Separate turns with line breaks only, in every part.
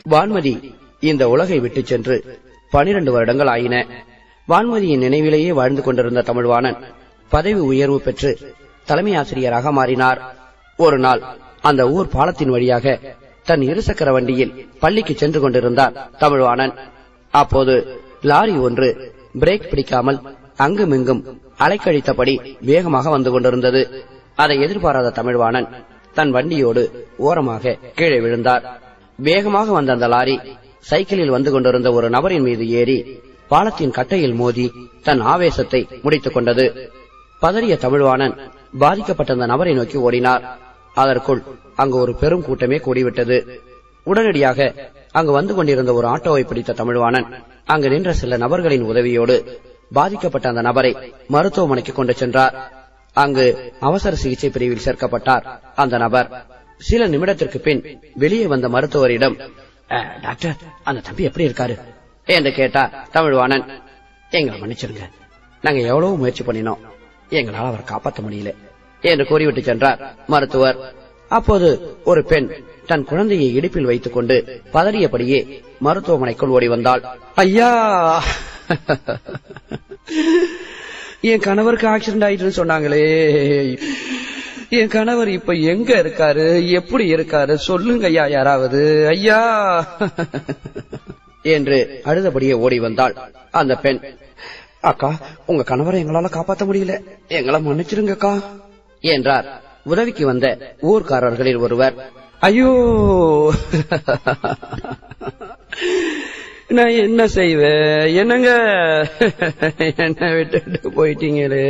வான்மதி இந்த உலகை விட்டுச் சென்று பனிரெண்டு வருடங்கள் ஆயின வான்மதியின் நினைவிலேயே வாழ்ந்து கொண்டிருந்த தமிழ்வாணன் பதவி உயர்வு பெற்று தலைமை ஆசிரியராக மாறினார் ஒரு நாள் அந்த ஊர் பாலத்தின் வழியாக தன் இருசக்கர வண்டியில் பள்ளிக்கு சென்று கொண்டிருந்தார் தமிழ்வாணன் அப்போது லாரி ஒன்று பிரேக் பிடிக்காமல் அங்குமிங்கும் அலைக்கழித்தபடி வேகமாக வந்து கொண்டிருந்தது அதை எதிர்பாராத தமிழ்வாணன் தன் வண்டியோடு ஓரமாக கீழே விழுந்தார் வேகமாக வந்த அந்த லாரி சைக்கிளில் வந்து கொண்டிருந்த ஒரு நபரின் மீது ஏறி பாலத்தின் கட்டையில் மோதி தன் ஆவேசத்தை முடித்துக் கொண்டது பதறிய தமிழ்வாணன் பாதிக்கப்பட்ட அந்த நபரை நோக்கி ஓடினார் அதற்குள் அங்கு ஒரு பெரும் கூட்டமே கூடிவிட்டது உடனடியாக அங்கு வந்து கொண்டிருந்த ஒரு ஆட்டோவை பிடித்த தமிழ்வாணன் அங்கு நின்ற சில நபர்களின் உதவியோடு பாதிக்கப்பட்ட அந்த நபரை மருத்துவமனைக்கு கொண்டு சென்றார் அங்கு அவசர சிகிச்சை பிரிவில் சேர்க்கப்பட்டார் அந்த நபர் சில நிமிடத்திற்கு பின் வெளியே வந்த மருத்துவரிடம் "அஹ், டாக்டர் அந்த தம்பி எப்படி இருக்காரு என்று கேட்டார் தமிழ்வாணன் எங்களை மன்னிச்சிருங்க நாங்க எவ்வளவு முயற்சி பண்ணினோம் எங்களால் அவரை காப்பாற்ற முடியல என்று கூறிவிட்டு சென்றார் மருத்துவர் அப்போது ஒரு பெண் தன் குழந்தையை இடுப்பில் வைத்துக் கொண்டு பதறியபடியே மருத்துவமனைக்குள் ஓடி வந்தாள் ஐயா என் கணவருக்கு ஆக்சிடென்ட் ஆயிட்டுன்னு சொன்னாங்களே என் கணவர் இப்ப எங்க இருக்காரு எப்படி இருக்காரு சொல்லுங்க ஐயா யாராவது ஐயா என்று அழுதபடியே ஓடி வந்தாள் அந்த பெண் அக்கா உங்க கணவரை எங்களால காப்பாத்த முடியல எங்களை மன்னிச்சிருங்கக்கா என்றார் உதவிக்கு வந்த ஊர்க்காரர்களில் ஒருவர் ஐயோ நான் என்ன செய்வேன் என்னங்க என்ன விட்டுட்டு போயிட்டீங்களே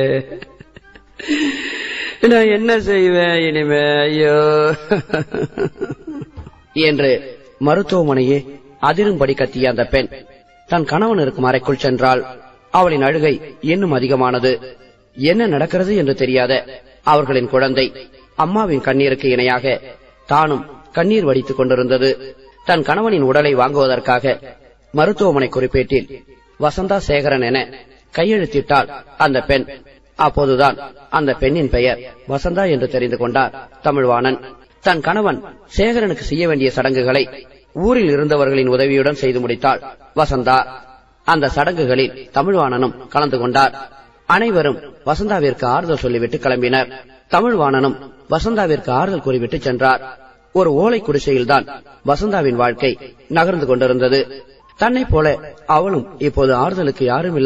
நான் என்ன செய்வேன் இனிமே ஐயோ என்று மருத்துவமனையே அதிரும்படி கத்திய அந்த பெண் தன் கணவன் இருக்கும் அறைக்குள் சென்றாள் அவளின் அழுகை இன்னும் அதிகமானது என்ன நடக்கிறது என்று தெரியாத அவர்களின் குழந்தை அம்மாவின் கண்ணீருக்கு இணையாக தானும் கண்ணீர் வடித்துக் கொண்டிருந்தது தன் கணவனின் உடலை வாங்குவதற்காக மருத்துவமனை குறிப்பேட்டில் வசந்தா சேகரன் என கையெழுத்திட்டாள் அந்த பெண் அப்போதுதான் அந்த பெண்ணின் பெயர் வசந்தா என்று தெரிந்து கொண்டார் தமிழ்வாணன் தன் கணவன் சேகரனுக்கு செய்ய வேண்டிய சடங்குகளை ஊரில் இருந்தவர்களின் உதவியுடன் செய்து முடித்தாள் வசந்தா அந்த சடங்குகளில் தமிழ்வாணனும் கலந்து கொண்டார் அனைவரும் வசந்தாவிற்கு ஆறுதல் சொல்லிவிட்டு கிளம்பினர் தமிழ்வாணனும் வசந்தாவிற்கு ஆறுதல் கூறிவிட்டு சென்றார் ஒரு ஓலை குடிசையில்தான் வசந்தாவின் வாழ்க்கை நகர்ந்து கொண்டிருந்தது தன்னைப் போல அவளும் இப்போது ஆறுதலுக்கு யாரும் இல்லை